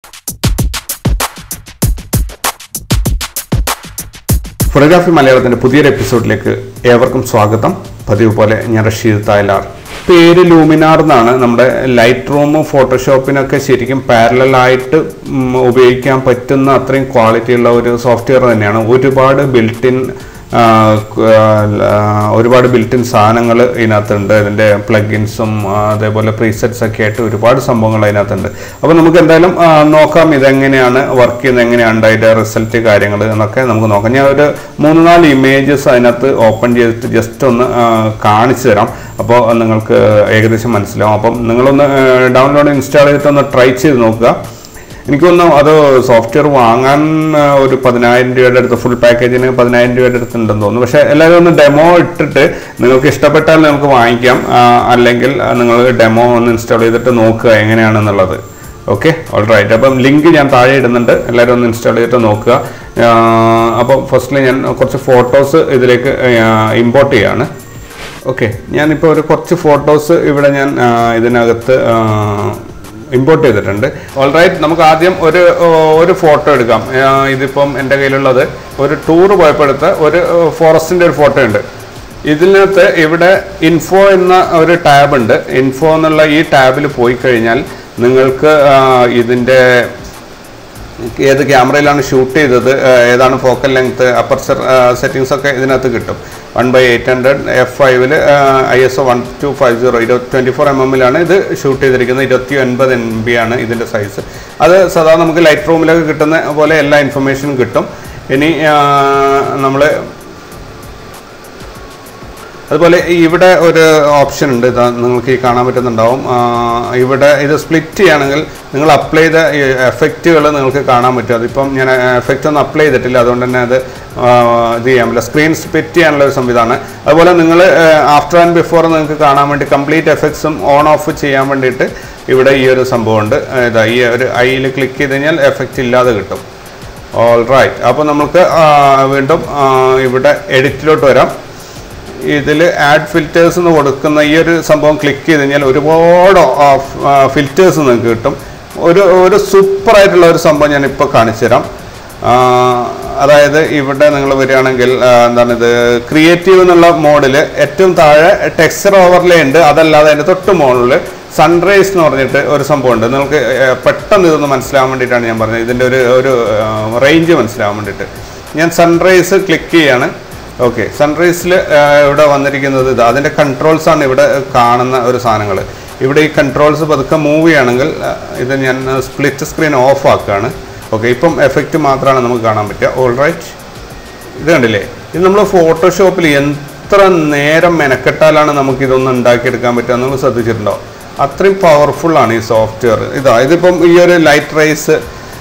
photography മലയാളത്തിന്റെ പുതിയൊരു എപ്പിസോഡിലേക്ക് ഏവർക്കും സ്വാഗതം പതിവ് പോലെ ഞാൻ റഷീദ് തായ്ലാർ പേര് ലൂമിനാർ എന്നാണ് നമ്മുടെ ലൈറ്റ് റൂമും ഫോട്ടോഷോപ്പിനൊക്കെ ശരിക്കും പാരലൽ ആയിട്ട് ഉം, ഉപയോഗിക്കാൻ പറ്റുന്ന അത്രയും ക്വാളിറ്റിയുള്ള ഒരു സോഫ്റ്റ്വെയർ തന്നെയാണ് ഒരുപാട് ബിൽട്ടിൻ ഒരുപാട് ബിൽറ്റിൻ സാധനങ്ങൾ ഇതിനകത്തുണ്ട് അതിൻ്റെ പ്ലഗിൻസും അതേപോലെ പ്രീസെറ്റ്സ് ഒക്കെ ആയിട്ട് ഒരുപാട് സംഭവങ്ങൾ അതിനകത്തുണ്ട് അപ്പോൾ നമുക്ക് എന്തായാലും ആ, നോക്കാം ഇതെങ്ങനെയാണ് വർക്ക് ചെയ്യുന്നത് എങ്ങനെയാണ് അതിൻ്റെ റിസൾട്ട് കാര്യങ്ങൾ എന്നൊക്കെ നമുക്ക് നോക്കാം ഞാൻ ഒരു മൂന്ന് നാല് ഇമേജസ് അതിനകത്ത് ഓപ്പൺ ചെയ്തിട്ട് ജസ്റ്റ് ഒന്ന് ആ, കാണിച്ചു തരാം അപ്പോൾ നിങ്ങൾക്ക് ഏകദേശം മനസ്സിലാവും അപ്പം നിങ്ങളൊന്ന് ഡൗൺലോഡ് ഇൻസ്റ്റാൾ ചെയ്തിട്ട് ഒന്ന് ട്രൈ ചെയ്ത് നോക്കുക എനിക്ക് തോന്നുന്നു അത് സോഫ്റ്റ്വെയർ വാങ്ങാൻ ആ, ഒരു പതിനായിരം രൂപയുടെ അടുത്ത് ഫുൾ പാക്കേജിന് പതിനായിരം രൂപയുടെ അടുത്ത് ഉണ്ടെന്ന് തോന്നുന്നു പക്ഷേ എല്ലാവരും ഒന്ന് ഡെമോ ഇട്ടിട്ട് നിങ്ങൾക്ക് ഇഷ്ടപ്പെട്ടാൽ നിങ്ങൾക്ക് വാങ്ങിക്കാം ആ, അല്ലെങ്കിൽ നിങ്ങൾ ഡെമോ ഒന്ന് ഇൻസ്റ്റാൾ ചെയ്തിട്ട് നോക്കുക എങ്ങനെയാണെന്നുള്ളത് ഓക്കെ ഓൾ റൈറ്റ് അപ്പം ലിങ്ക് ഞാൻ താഴെ ഇടുന്നുണ്ട് എല്ലാവരും ഒന്ന് ഇൻസ്റ്റാൾ ചെയ്തിട്ട് നോക്കുക ആ, അപ്പം ഫസ്റ്റിൽ ഞാൻ കുറച്ച് ഫോട്ടോസ് ഇതിലേക്ക് ഇമ്പോർട്ട് ചെയ്യാണ് ഓക്കെ ഞാനിപ്പോൾ ഒരു കുറച്ച് ഫോട്ടോസ് ഇവിടെ ഞാൻ ആ, ഇതിനകത്ത് ഇമ്പോർട്ട് ചെയ്തിട്ടുണ്ട് ഓൾറൈറ്റ് നമുക്ക് ആദ്യം ഒരു ഓ, ഒരു ഫോട്ടോ എടുക്കാം ആ, ഇതിപ്പം എൻ്റെ കയ്യിലുള്ളത് ഒരു ടൂർ പോയപ്പോൾ എടുത്ത ഒരു ഫോറസ്റ്റിൻ്റെ ഒരു ഫോട്ടോ ഉണ്ട് ഇതിനകത്ത് ഇവിടെ ഇൻഫോ എന്ന ഒരു ടാബ് ഉണ്ട് ഇൻഫോ എന്നുള്ള ഈ ടാബിൽ പോയി കഴിഞ്ഞാൽ നിങ്ങൾക്ക് ആ, ഇതിൻ്റെ ഏത് ക്യാമറയിലാണ് ഷൂട്ട് ചെയ്തത് ആ, ഏതാണ് ഫോക്കൽ ലെങ്ത് അപ്പർച്ചർ സെറ്റിങ്സ് ഒക്കെ ഇതിനകത്ത് കിട്ടും one by eight hundred F ഫൈവിൽ I S O one two five zero ഇരുപത്തി ട്വൻറ്റി ഫോർ എം എമ്മിലാണ് ഇത് ഷൂട്ട് ചെയ്തിരിക്കുന്നത് ഇരുപത്തി ഒൻപത് എം ബി ആണ് ഇതിൻ്റെ സൈസ് അത് സദാ നമുക്ക് ലൈറ്റ് റൂമിലൊക്കെ കിട്ടുന്ന പോലെ എല്ലാ ഇൻഫർമേഷനും കിട്ടും ഇനി നമ്മൾ അതുപോലെ ഇവിടെ ഒരു ഓപ്ഷൻ ഉണ്ട് ഇതാ നിങ്ങൾക്ക് ഈ കാണാൻ പറ്റുന്നുണ്ടാവും ആ, ഇവിടെ ഇത് സ്പ്ലിറ്റ് ചെയ്യുകയാണെങ്കിൽ നിങ്ങൾ അപ്ലൈ ചെയ്ത എഫക്റ്റുകൾ നിങ്ങൾക്ക് കാണാൻ പറ്റും അതിപ്പം ഞാൻ എഫക്റ്റ് ഒന്നും അപ്ലൈ ചെയ്തിട്ടില്ല അതുകൊണ്ട് തന്നെ അത് ആ, ഇത് ചെയ്യാൻ പറ്റില്ല സ്ക്രീൻ സ്പ്ലിറ്റ് ചെയ്യാനുള്ള ഒരു സംവിധാനമാണ് അതുപോലെ നിങ്ങൾ ആഫ്റ്റർ ആൻഡ് ബിഫോർ നിങ്ങൾക്ക് കാണാൻ വേണ്ടി കംപ്ലീറ്റ് എഫക്ട്സും ഓൺ ഓഫ് ചെയ്യാൻ വേണ്ടിയിട്ട് ഇവിടെ ഈ ഒരു സംഭവമുണ്ട് ഇതാ ഈ ഒരു ഐയിൽ ക്ലിക്ക് ചെയ്ത് കഴിഞ്ഞാൽ എഫക്റ്റ് ഇല്ലാതെ കിട്ടും ഓൾ റൈറ്റ് അപ്പോൾ നമുക്ക് ആ, വീണ്ടും ആ, ഇവിടെ എഡിറ്റിലോട്ട് വരാം ഇതിൽ ആഡ് ഫിൽറ്റേഴ്സ് എന്ന് കൊടുക്കുന്ന ഈ ഒരു സംഭവം ക്ലിക്ക് ചെയ്ത് കഴിഞ്ഞാൽ ഒരുപാട് ഫിൽറ്റേഴ്സ് നിങ്ങൾക്ക് കിട്ടും ഒരു ഒരു സൂപ്പർ ആയിട്ടുള്ള ഒരു സംഭവം ഞാൻ ഇപ്പോൾ കാണിച്ചു തരാം ആ, അതായത് ഇവിടെ നിങ്ങൾ വരികയാണെങ്കിൽ ആ, എന്താണ് ഇത് ക്രിയേറ്റീവ് എന്നുള്ള മോഡിൽ ഏറ്റവും താഴെ ടെക്സ്ചർ ഓവർലേ ഉണ്ട് അതല്ലാതെ അതിൻ്റെ തൊട്ട് മുകളിൽ സൺറൈസ് എന്ന് പറഞ്ഞിട്ട് ഒരു സംഭവമുണ്ട് നിങ്ങൾക്ക് ഏർ, പെട്ടെന്ന് ഇതൊന്ന് മനസ്സിലാവാൻ വേണ്ടിയിട്ടാണ് ഞാൻ പറഞ്ഞത് ഇതിൻ്റെ ഒരു ഒരു റേഞ്ച് മനസ്സിലാവാൻ വേണ്ടിയിട്ട് ഞാൻ സൺറൈസ് ക്ലിക്ക് ചെയ്യാണ് ഓക്കെ സൺറൈസിൽ ഇവിടെ വന്നിരിക്കുന്നത് ഇത് അതിൻ്റെ കൺട്രോൾസ് ആണ് ഇവിടെ കാണുന്ന ഒരു സാധനങ്ങൾ ഇവിടെ ഈ കൺട്രോൾസ് പതുക്കെ മൂവ് ചെയ്യുകയാണെങ്കിൽ ആ, ഇത് ഞാൻ സ്പ്ലിറ്റ് സ്ക്രീൻ ഓഫ് ആക്കുകയാണ് ഓക്കെ ഇപ്പം എഫക്റ്റ് മാത്രമാണ് നമുക്ക് കാണാൻ പറ്റുക ഓൾ റൈറ്റ് ഇത് കണ്ടില്ലേ ഇത് നമ്മൾ ഫോട്ടോഷോപ്പിൽ എത്ര നേരം മെനക്കെട്ടാലാണ് നമുക്ക് ഇതൊന്ന് ഉണ്ടാക്കിയെടുക്കാൻ പറ്റുക നമ്മൾ ശ്രദ്ധിച്ചിട്ടുണ്ടോ അത്രയും പവർഫുൾ ആണ് ഈ സോഫ്റ്റ്വെയർ ഇതാ ഇതിപ്പം ഈ ഒരു ലൈറ്റ് റൈസ്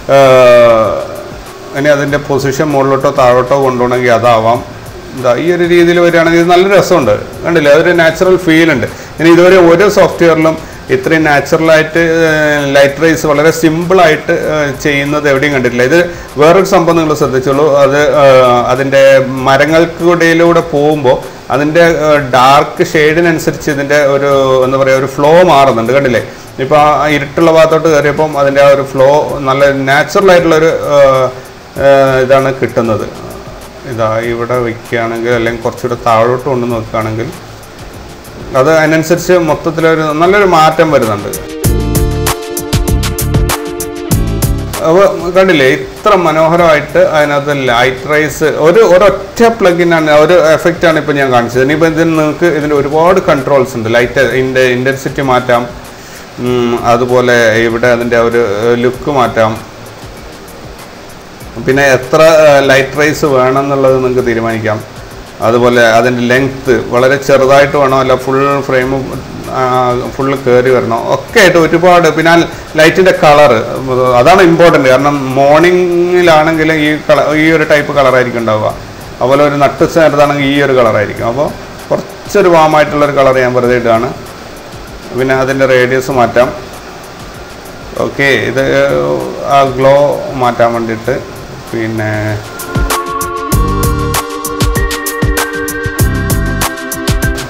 ഇനി അതിൻ്റെ പൊസിഷൻ മുകളിലോട്ടോ താഴോട്ടോ കൊണ്ടുപോകണമെങ്കിൽ അതാവാം ഇതാ ഈ ഒരു രീതിയിൽ വരികയാണെങ്കിൽ ഇത് നല്ല രസമുണ്ട് കണ്ടില്ലേ അതൊരു നാച്ചുറൽ ഫീൽ ഉണ്ട് ഇനി ഇതുവരെ ഓരോ സോഫ്റ്റ്വെയറിലും ഇത്രയും നാച്ചുറലായിട്ട് ലൈറ്റ് റൈസ് വളരെ സിമ്പിളായിട്ട് ചെയ്യുന്നത് എവിടെയും കണ്ടിട്ടില്ല ഇത് വേറൊരു സംഭവം നിങ്ങൾ ശ്രദ്ധിച്ചോളൂ അത് ആ, അതിൻ്റെ മരങ്ങൾക്കിടയിലൂടെ പോകുമ്പോൾ അതിൻ്റെ ഡാർക്ക് ഷെയ്ഡിനനുസരിച്ച് ഇതിൻ്റെ ഒരു എന്താ പറയുക ഒരു ഫ്ലോ മാറുന്നുണ്ട് കണ്ടില്ലേ ഇപ്പോൾ ആ ഇരുട്ടുള്ള ഭാഗത്തോട്ട് കയറിയപ്പം അതിൻ്റെ ആ ഒരു ഫ്ലോ നല്ല നാച്ചുറൽ ആയിട്ടുള്ളൊരു ആ, ആ, ഇതാണ് കിട്ടുന്നത് ഇതാ ഇവിടെ വെക്കുകയാണെങ്കിൽ അല്ലെങ്കിൽ കുറച്ചുകൂടെ താഴോട്ട് കൊണ്ട് നോക്കുകയാണെങ്കിൽ അത് അതിനനുസരിച്ച് മൊത്തത്തിലൊരു നല്ലൊരു മാറ്റം വരുന്നുണ്ട് അപ്പോൾ കണ്ടില്ലേ ഇത്ര മനോഹരമായിട്ട് അതിനകത്ത് ലൈറ്റ് റൈസ് ഒരു ഒരൊറ്റ പ്ലഗിനാണ് ഒരു എഫക്റ്റാണ് ഇപ്പോൾ ഞാൻ കാണിച്ചത് ഇനിയിപ്പോൾ ഇതിന് നിങ്ങൾക്ക് ഇതിൻ്റെ ഒരുപാട് കൺട്രോൾസ് ഉണ്ട് ലൈറ്റ് ഇൻ്റെ ഇൻറ്റൻസിറ്റി മാറ്റാം ഉം, അതുപോലെ ഇവിടെ അതിൻ്റെ ഒരു ലുക്ക് മാറ്റാം പിന്നെ എത്ര ലൈറ്റ് റൈസ് വേണം എന്നുള്ളത് നിങ്ങൾക്ക് തീരുമാനിക്കാം അതുപോലെ അതിൻ്റെ ലെങ്ത്ത് വളരെ ചെറുതായിട്ട് വേണോ അല്ല ഫുൾ ഫ്രെയിം ഫുള്ള് കയറി വരണോ ഒക്കെ ആയിട്ട് ഒരുപാട് പിന്നെ ലൈറ്റിൻ്റെ കളറ് അതാണ് ഇമ്പോർട്ടൻറ്റ് കാരണം മോർണിംഗിലാണെങ്കിൽ ഈ കളർ ഈ ഒരു ടൈപ്പ് കളറായിരിക്കും ഉണ്ടാവുക അതുപോലെ ഒരു നട്ട് നേരത്താണെങ്കിൽ ഈ ഒരു കളറായിരിക്കും അപ്പോൾ കുറച്ചൊരു വാമായിട്ടുള്ളൊരു കളർ ഞാൻ വെറുതെ ഇടുകയാണ് പിന്നെ അതിൻ്റെ റേഡിയസ് മാറ്റാം ഓക്കെ ഇത് ആ ഗ്ലോ മാറ്റാൻ വേണ്ടിയിട്ട് പിന്നെ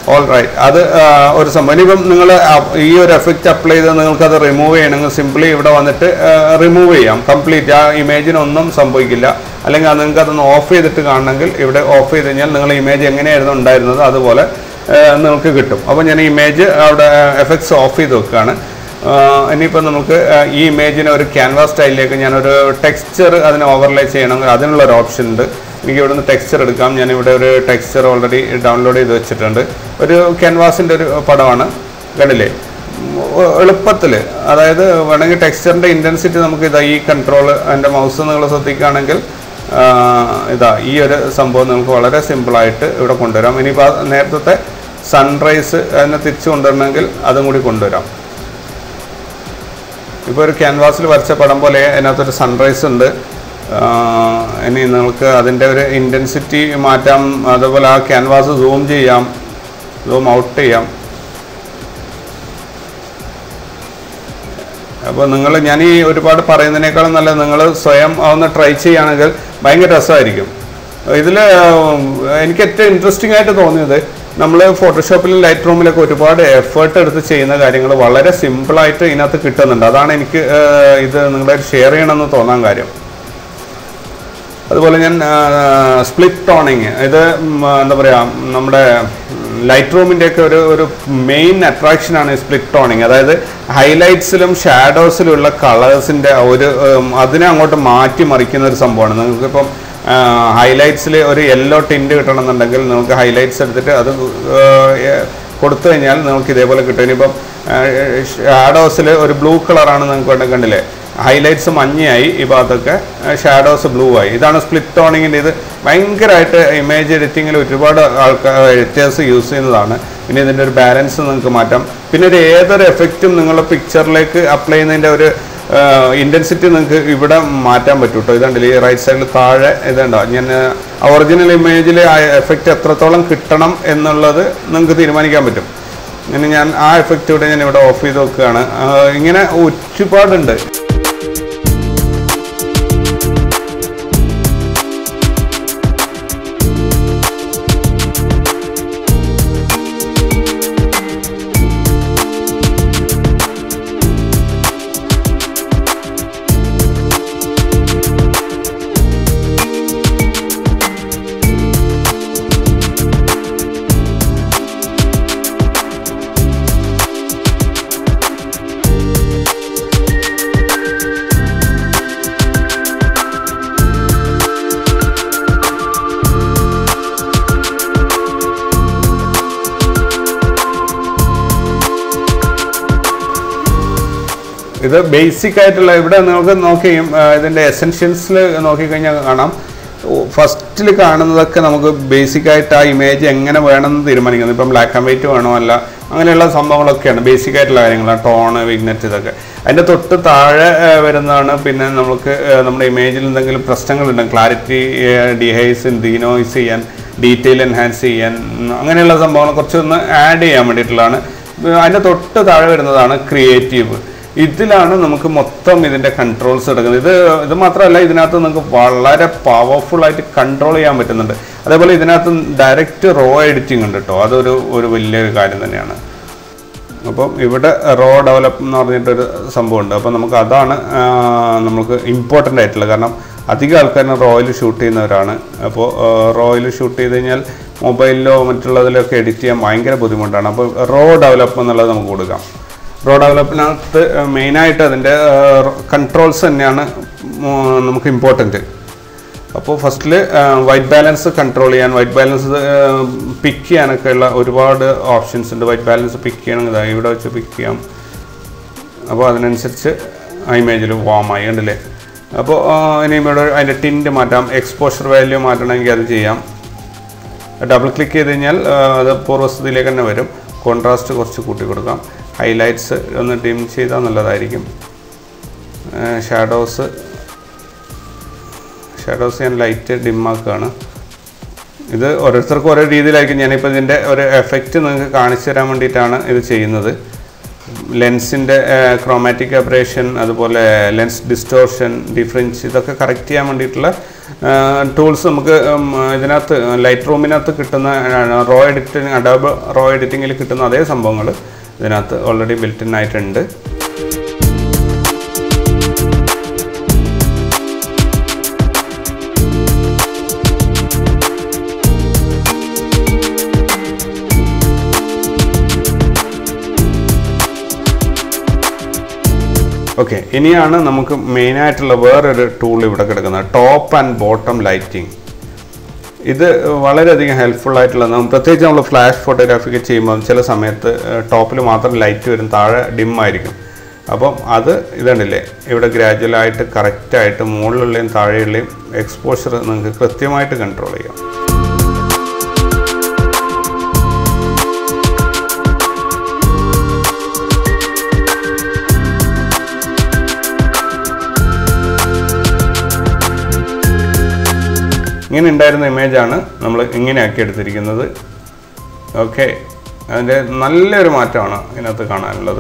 ഓൾ റൈറ്റ് അത് ആ, ഒരു സംഭവം ഇനിയിപ്പം നിങ്ങൾ ഈ ഒരു എഫക്റ്റ് അപ്ലൈ ചെയ്ത് നിങ്ങൾക്ക് അത് റിമൂവ് ചെയ്യണമെങ്കിൽ സിംപ്ലി ഇവിടെ വന്നിട്ട് റിമൂവ് ചെയ്യാം കംപ്ലീറ്റ് ആ ഇമേജിനൊന്നും സംഭവിക്കില്ല അല്ലെങ്കിൽ അത് നിങ്ങൾക്ക് അതൊന്ന് ഓഫ് ചെയ്തിട്ട് കാണണമെങ്കിൽ ഇവിടെ ഓഫ് ചെയ്ത് കഴിഞ്ഞാൽ നിങ്ങൾ ഇമേജ് എങ്ങനെയായിരുന്നു ഉണ്ടായിരുന്നത് അതുപോലെ ആ, നിങ്ങൾക്ക് കിട്ടും അപ്പോൾ ഞാൻ ഇമേജ് അവിടെ എഫക്ട്സ് ഓഫ് ചെയ്ത് വെക്കുകയാണ് ഇനിയിപ്പോൾ നമുക്ക് ആ, ഈ ഇമേജിനെ ഒരു ക്യാൻവാസ് സ്റ്റൈലിലേക്ക് ഞാനൊരു ടെക്സ്ചർ അതിനെ ഓവർലേ ചെയ്യണമെങ്കിൽ അതിനുള്ള ഒരു ഓപ്ഷൻ ഉണ്ട് എനിക്ക് ഇവിടുന്ന് ടെക്സ്ചർ എടുക്കാം ഞാൻ ഇവിടെ ഒരു ടെക്സ്ചർ ഓൾറെഡി ഡൗൺലോഡ് ചെയ്ത് വെച്ചിട്ടുണ്ട് ഒരു ക്യാൻവാസിൻ്റെ ഒരു പടമാണ് കണ്ടില്ലേ എളുപ്പത്തിൽ അതായത് വേണമെങ്കിൽ ടെക്സ്ചറിൻ്റെ ഇൻറ്റൻസിറ്റി നമുക്ക് ഇതാ ഈ കൺട്രോൾ എൻ്റെ മൗസ് നിങ്ങൾ ശ്രദ്ധിക്കുകയാണെങ്കിൽ ആ, ഇതാ ഈ ഒരു സംഭവം നമുക്ക് വളരെ സിമ്പിളായിട്ട് ഇവിടെ കൊണ്ടുവരാം ഇനിയിപ്പോൾ ആ നേരത്തെ സൺറൈസ് അതിനെ തിരിച്ചു കൊണ്ടുവരണമെങ്കിൽ അതും കൂടി കൊണ്ടുവരാം ഇപ്പോൾ ഒരു ക്യാൻവാസിൽ വരച്ച പടം പോലെ അതിനകത്തൊരു സൺറൈസ് ഉണ്ട് ആ, ഇനി നിങ്ങൾക്ക് അതിൻ്റെ ഒരു ഇൻറ്റൻസിറ്റി മാറ്റാം അതുപോലെ ആ ക്യാൻവാസ് സൂം ചെയ്യാം സൂം ഔട്ട് ചെയ്യാം അപ്പോൾ നിങ്ങൾ ഞാൻ ഈ ഒരുപാട് പറയുന്നതിനേക്കാളും നല്ലത് നിങ്ങൾ സ്വയം ഒന്ന് ട്രൈ ചെയ്യുകയാണെങ്കിൽ ഭയങ്കര രസമായിരിക്കും ഇതിൽ എനിക്ക് ഏറ്റവും ഇൻട്രസ്റ്റിംഗ് ആയിട്ട് തോന്നിയത് നമ്മൾ ഫോട്ടോഷോപ്പിലും ലൈറ്റ് റൂമിലൊക്കെ ഒരുപാട് എഫേർട്ട് എടുത്ത് ചെയ്യുന്ന കാര്യങ്ങൾ വളരെ സിമ്പിളായിട്ട് ഇതിനകത്ത് കിട്ടുന്നുണ്ട് അതാണ് എനിക്ക് ആ, ഇത് നിങ്ങളെ ഷെയർ ചെയ്യണമെന്ന് തോന്നാൻ കാര്യം അതുപോലെ ഞാൻ സ്പ്ലിറ്റ് ടോണിങ് ഇത് ഉം, എന്താ പറയുക നമ്മുടെ ലൈറ്റ് റൂമിൻ്റെയൊക്കെ ഒരു ഒരു മെയിൻ അട്രാക്ഷനാണ് സ്പ്ലിറ്റ് ടോണിങ് അതായത് ഹൈലൈറ്റ്സിലും ഷാഡോസിലുള്ള കളേഴ്സിൻ്റെ ഒരു ഉം, അതിനെ അങ്ങോട്ട് മാറ്റി മറിക്കുന്ന ഒരു സംഭവമാണ് നിങ്ങൾക്കിപ്പം ഹൈലൈറ്റ്സിൽ ഒരു യെല്ലോ ടിൻറ്റ് കിട്ടണമെന്നുണ്ടെങ്കിൽ നിങ്ങൾക്ക് ഹൈലൈറ്റ്സ് എടുത്തിട്ട് അത് ഏർ, കൊടുത്തു കഴിഞ്ഞാൽ നിങ്ങൾക്ക് ഇതേപോലെ കിട്ടും ഇനിയിപ്പം ഷാഡോസിൽ ഒരു ബ്ലൂ കളറാണ് നിങ്ങൾക്ക് വേണ്ട കണ്ടില്ലേ ഹൈലൈറ്റ്സ് മഞ്ഞയായി ഈ ഭാഗത്തൊക്കെ ഷാഡോസ് ബ്ലൂ ആയി ഇതാണ് സ്പ്ലിറ്റ് ടോണിങ്ങിൻ്റെ ഇത് ഭയങ്കരമായിട്ട് ഇമേജ് എഡിറ്റിങ്ങിൽ ഒരുപാട് ആൾക്കാർ എഡിറ്റേഴ്സ് യൂസ് ചെയ്യുന്നതാണ് പിന്നെ ഇതിൻ്റെ ഒരു ബാലൻസ് നിങ്ങൾക്ക് മാറ്റാം പിന്നെ ഒരു ഏതൊരു എഫക്റ്റും നിങ്ങൾ പിക്ചറിലേക്ക് അപ്ലൈ ചെയ്യുന്നതിൻ്റെ ഒരു ഇൻറ്റൻസിറ്റി നിങ്ങൾക്ക് ഇവിടെ മാറ്റാൻ പറ്റും കേട്ടോ ഇതുണ്ടല്ലോ ഈ റൈറ്റ് സൈഡിൽ താഴെ ഇതുണ്ടോ ഞാൻ ഒറിജിനൽ ഇമേജിൽ ആ എഫക്റ്റ് എത്രത്തോളം കിട്ടണം എന്നുള്ളത് നിങ്ങൾക്ക് തീരുമാനിക്കാൻ പറ്റും ഇങ്ങനെ ഞാൻ ആ എഫക്റ്റ് ഇവിടെ ഞാൻ ഇവിടെ ഓഫ് ചെയ്ത് വെക്കുകയാണ് ആ, ഇങ്ങനെ ഒരുപാടുണ്ട് ഇത് ബേസിക് ആയിട്ടുള്ള ഇവിടെ നമുക്ക് നോക്കിയും ഇതിൻ്റെ എസെൻഷ്യൽസിൽ നോക്കിക്കഴിഞ്ഞാൽ കാണാം ഫസ്റ്റിൽ കാണുന്നതൊക്കെ നമുക്ക് ബേസിക് ആയിട്ട് ആ ഇമേജ് എങ്ങനെ വേണമെന്ന് തീരുമാനിക്കുന്നത് ഇപ്പം ബ്ലാക്ക് ആൻഡ് വൈറ്റ് വേണോ അല്ല അങ്ങനെയുള്ള സംഭവങ്ങളൊക്കെയാണ് ബേസിക് ആയിട്ടുള്ള കാര്യങ്ങളാണ് ടോണ് വിഗ്നറ്റ് ഇതൊക്കെ അതിൻ്റെ തൊട്ട് താഴെ ആ, വരുന്നതാണ് പിന്നെ നമുക്ക് ആ, നമ്മുടെ ഇമേജിൽ എന്തെങ്കിലും പ്രശ്നങ്ങളുണ്ടെങ്കിൽ ക്ലാരിറ്റി ഡിഹൈസ് ഡീനോയ്സ് ചെയ്യാൻ ഡീറ്റെയിൽ എൻഹാൻസ് ചെയ്യാൻ ഉം, അങ്ങനെയുള്ള സംഭവങ്ങൾ കുറച്ചൊന്ന് ആഡ് ചെയ്യാൻ വേണ്ടിയിട്ടുള്ളതാണ് അതിൻ്റെ തൊട്ട് താഴെ വരുന്നതാണ് ക്രിയേറ്റീവ് ഇതിലാണ് നമുക്ക് മൊത്തം ഇതിൻ്റെ കൺട്രോൾസ് എടുക്കുന്നത് ഇത് ഇത് മാത്രമല്ല ഇതിനകത്ത് നമുക്ക് വളരെ പവർഫുൾ ആയിട്ട് കൺട്രോൾ ചെയ്യാൻ പറ്റുന്നുണ്ട് അതേപോലെ ഇതിനകത്ത് ഡയറക്റ്റ് റോ എഡിറ്റിംഗ് ഉണ്ട് കേട്ടോ അതൊരു ഒരു വലിയൊരു കാര്യം തന്നെയാണ് അപ്പം ഇവിടെ റോ ഡെവലപ്പ് എന്ന് പറഞ്ഞിട്ടൊരു സംഭവമുണ്ട് അപ്പോൾ നമുക്ക് അതാണ് ആ, നമുക്ക് ഇമ്പോർട്ടൻ്റ് ആയിട്ടുള്ളത് കാരണം അധികം ആൾക്കാരും റോയിൽ ഷൂട്ട് ചെയ്യുന്നവരാണ് അപ്പോൾ റോയിൽ ഷൂട്ട് ചെയ്ത് കഴിഞ്ഞാൽ മൊബൈലിലോ മറ്റുള്ളതിലൊക്കെ എഡിറ്റ് ചെയ്യാൻ ഭയങ്കര ബുദ്ധിമുട്ടാണ് അപ്പോൾ റോ ഡെവലപ്പ് എന്നുള്ളത് നമുക്ക് കൊടുക്കാം റോ ഡെവലപ്പിനകത്ത് മെയിനായിട്ട് അതിൻ്റെ കൺട്രോൾസ് തന്നെയാണ് ഉം, നമുക്ക് ഇമ്പോർട്ടൻറ്റ് അപ്പോൾ ഫസ്റ്റിൽ വൈറ്റ് ബാലൻസ് കൺട്രോൾ ചെയ്യാൻ വൈറ്റ് ബാലൻസ് പിക്ക് ചെയ്യാനൊക്കെ ഉള്ള ഒരുപാട് ഓപ്ഷൻസ് ഉണ്ട് വൈറ്റ് ബാലൻസ് പിക്ക് ചെയ്യണമെങ്കിൽ ഇതാ ഇവിടെ വെച്ച് പിക്ക് ചെയ്യാം അപ്പോൾ അതിനനുസരിച്ച് ആ ഇമേജിൽ വാമായി ഉണ്ടല്ലേ അപ്പോൾ ഇനി ഇവിടെ അതിൻ്റെ ടിൻറ്റ് മാറ്റാം എക്സ്പോഷർ വാല്യൂ മാറ്റണമെങ്കിൽ അത് ചെയ്യാം ഡബിൾ ക്ലിക്ക് ചെയ്ത് കഴിഞ്ഞാൽ ആ, അത് പൂർവ്വസ്ഥിതിയിലേക്ക് തന്നെ വരും കോൺട്രാസ്റ്റ് കുറച്ച് കൂട്ടി കൊടുക്കാം ഹൈലൈറ്റ്സ് ഒന്ന് ഡിം ചെയ്താൽ നല്ലതായിരിക്കും ഷാഡോസ് ഷാഡോസ് ഞാൻ ലൈറ്റ് ഡിമ്മാക്കുകയാണ് ഇത് ഓരോരുത്തർക്കും ഓരോ രീതിയിലായിരിക്കും ഞാനിപ്പോൾ ഇതിൻ്റെ ഒരു എഫക്റ്റ് നിങ്ങൾക്ക് കാണിച്ചു തരാൻ വേണ്ടിയിട്ടാണ് ഇത് ചെയ്യുന്നത് ലെൻസിൻ്റെ ക്രോമാറ്റിക് അബ്രേഷൻ അതുപോലെ ലെൻസ് ഡിസ്റ്റോർഷൻ ഡിഫറൻസ് ഇതൊക്കെ കറക്റ്റ് ചെയ്യാൻ വേണ്ടിയിട്ടുള്ള ടൂൾസ് നമുക്ക് ഉം, ഇതിനകത്ത് ലൈറ്റ് റൂമിനകത്ത് കിട്ടുന്ന റോ എഡിറ്റിംഗ് അഡോബ് റോ എഡിറ്റിങ്ങിൽ കിട്ടുന്ന അതേ സംഭവങ്ങൾ ഇതിനകത്ത് ഓൾറെഡി ബിൽറ്റിൻ ആയിട്ടുണ്ട് ഓക്കെ ഇനിയാണ് നമുക്ക് മെയിനായിട്ടുള്ള വേറൊരു ടൂൾ ഇവിടെ കിടക്കുന്നത് ടോപ്പ് ആൻഡ് ബോട്ടം ലൈറ്റിംഗ് ഇത് വളരെയധികം ഹെൽപ്ഫുൾ ആയിട്ടുള്ള നമ്മ- പ്രത്യേകിച്ച് നമ്മൾ ഫ്ലാഷ് ഫോട്ടോഗ്രാഫിക്ക് ചെയ്യുമ്പോൾ ചില സമയത്ത് ടോപ്പിൽ മാത്രം ലൈറ്റ് വരും താഴെ ഡിം ആയിരിക്കും അപ്പം അത് ഇതുണ്ടല്ലേ ഇവിടെ ഗ്രാജുവലായിട്ട് കറക്റ്റായിട്ട് മുകളിലുള്ളയും താഴെയുള്ളയും എക്സ്പോഷർ നിങ്ങൾക്ക് കൃത്യമായിട്ട് കൺട്രോൾ ചെയ്യാം ഇങ്ങനെ ഉണ്ടായിരുന്ന ഇമേജാണ് നമ്മൾ ഇങ്ങനെയാക്കി എടുത്തിരിക്കുന്നത് ഓക്കെ അതിൻ്റെ നല്ലൊരു മാറ്റമാണ് ഇതിനകത്ത് കാണാനുള്ളത്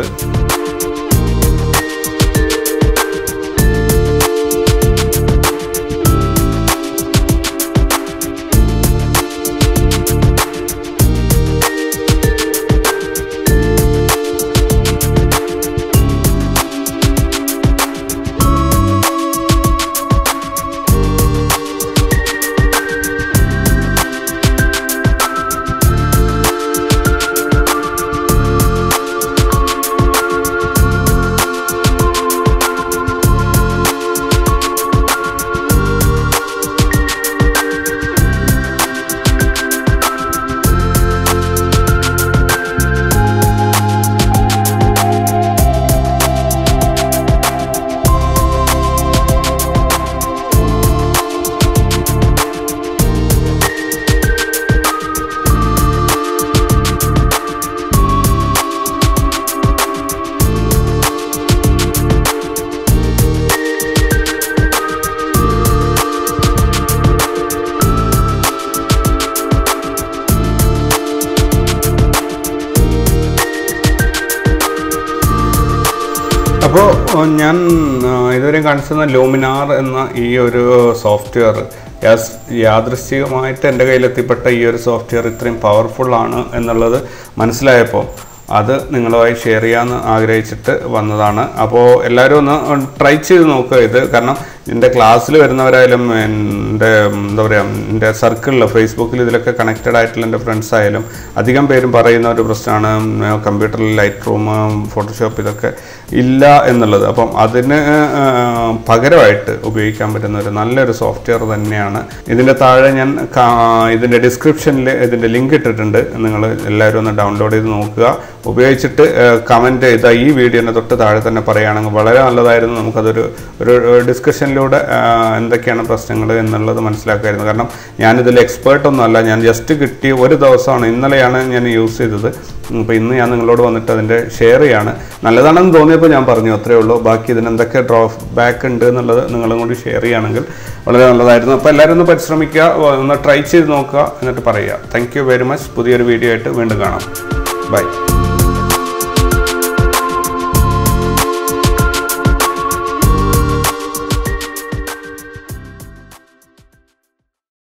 അപ്പോൾ ഞാൻ ആ, ഇതുവരെ കാണിച്ചിരുന്ന ലൂമിനാർ എന്ന ഈ ഒരു സോഫ്റ്റ്വെയർ യാസ് യാദൃശ്ചികമായിട്ട് എൻ്റെ കയ്യിലെത്തിപ്പെട്ട ഈ ഒരു സോഫ്റ്റ്വെയർ ഇത്രയും പവർഫുൾ ആണ് എന്നുള്ളത് മനസ്സിലായപ്പോൾ അത് നിങ്ങളുമായി ഷെയർ ചെയ്യാമെന്ന് ആഗ്രഹിച്ചിട്ട് വന്നതാണ് അപ്പോൾ എല്ലാവരും ഒന്ന് ട്രൈ ചെയ്ത് നോക്കുക ഇത് കാരണം എൻ്റെ ക്ലാസ്സിൽ വരുന്നവരായാലും എൻ്റെ എന്താ പറയുക എൻ്റെ സർക്കിളിൽ ഫേസ്ബുക്കിൽ ഇതിലൊക്കെ കണക്റ്റഡ് ആയിട്ടുള്ള എൻ്റെ ഫ്രണ്ട്സ് ആയാലും അധികം പേരും പറയുന്ന ഒരു പ്രശ്നമാണ് കമ്പ്യൂട്ടറിൽ ലൈറ്റ് റൂം ഫോട്ടോഷോപ്പ് ഇതൊക്കെ ഇല്ല എന്നുള്ളത് അപ്പം അതിന് ആ, പകരമായിട്ട് ഉപയോഗിക്കാൻ പറ്റുന്ന ഒരു നല്ലൊരു സോഫ്റ്റ്വെയർ തന്നെയാണ് ഇതിൻ്റെ താഴെ ഞാൻ കാ- ഇതിൻ്റെ ഡിസ്ക്രിപ്ഷനിൽ ഇതിൻ്റെ ലിങ്ക് ഇട്ടിട്ടുണ്ട് നിങ്ങൾ എല്ലാവരും ഒന്ന് ഡൗൺലോഡ് ചെയ്ത് നോക്കുക ഉപയോഗിച്ചിട്ട് കമൻറ്റ് ചെയ്ത ഈ വീഡിയോനെ തൊട്ട് താഴെ തന്നെ പറയുകയാണെങ്കിൽ വളരെ നല്ലതായിരുന്നു നമുക്കതൊരു ഒരു ഡിസ്കഷനിലൂടെ എന്തൊക്കെയാണ് പ്രശ്നങ്ങൾ എന്നുള്ളത് മനസ്സിലാക്കുമായിരുന്നു കാരണം ഞാനിതിൽ എക്സ്പേർട്ട് ഒന്നും അല്ല ഞാൻ ജസ്റ്റ് കിട്ടി ഒരു ദിവസമാണ് ഇന്നലെയാണ് ഞാൻ യൂസ് ചെയ്തത് അപ്പോൾ ഇന്ന് ഞാൻ നിങ്ങളോട് വന്നിട്ട് അതിൻ്റെ ഷെയർ ചെയ്യാണ് നല്ലതാണെന്ന് തോന്നിയപ്പോൾ ഞാൻ പറഞ്ഞു അത്രേ ഉള്ളൂ ബാക്കി ഇതിന് എന്തൊക്കെ ഡ്രോപ്പ് ബാക്ക് ഉണ്ട് എന്നുള്ളത് നിങ്ങളും കൂടി ഷെയർ ചെയ്യുകയാണെങ്കിൽ വളരെ നല്ലതായിരുന്നു അപ്പോൾ എല്ലാവരും ഒന്ന് പരിശ്രമിക്കുക ഒന്ന് ട്രൈ ചെയ്ത് നോക്കുക എന്നിട്ട് പറയുക താങ്ക് യു വെരി മച്ച് പുതിയൊരു വീഡിയോ ആയിട്ട് വീണ്ടും കാണാം ബൈ